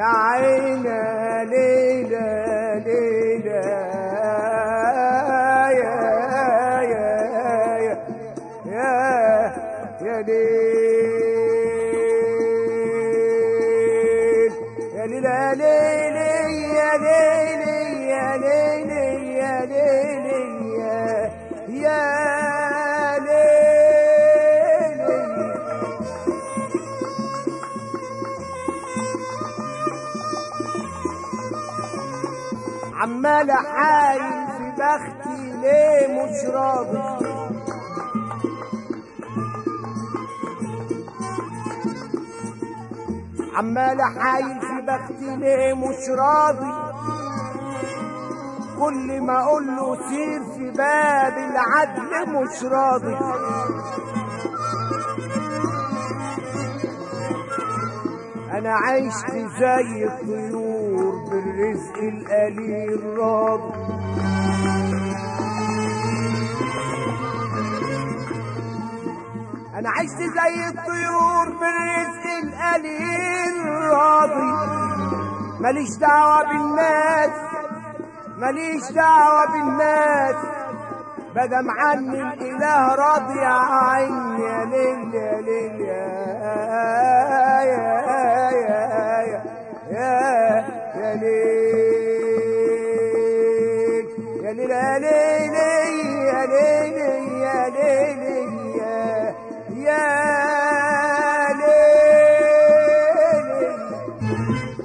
يا عينا ليلى ليلى يا يا يا يا يا ليل يا ليل يا ليل يا ليل يا ليل يا ليل يا يا ليل عمال احايل في بختي ليه مش راضي عمال احايل في بختي ليه مش راضي كل ما اقول له سير في باب العدل مش راضي انا عشت زي الطيور بالرزق القليل راضي انا عشت زي الطيور بالرزق القليل راضي ماليش دعوة بالناس ماليش دعوة بالناس بدم عني الاله راضي يا عين يا ليل يا ليل يا يا يا يا يا يا ليل يا ليل يا ليل يا ليل يا ليل يا يا ليل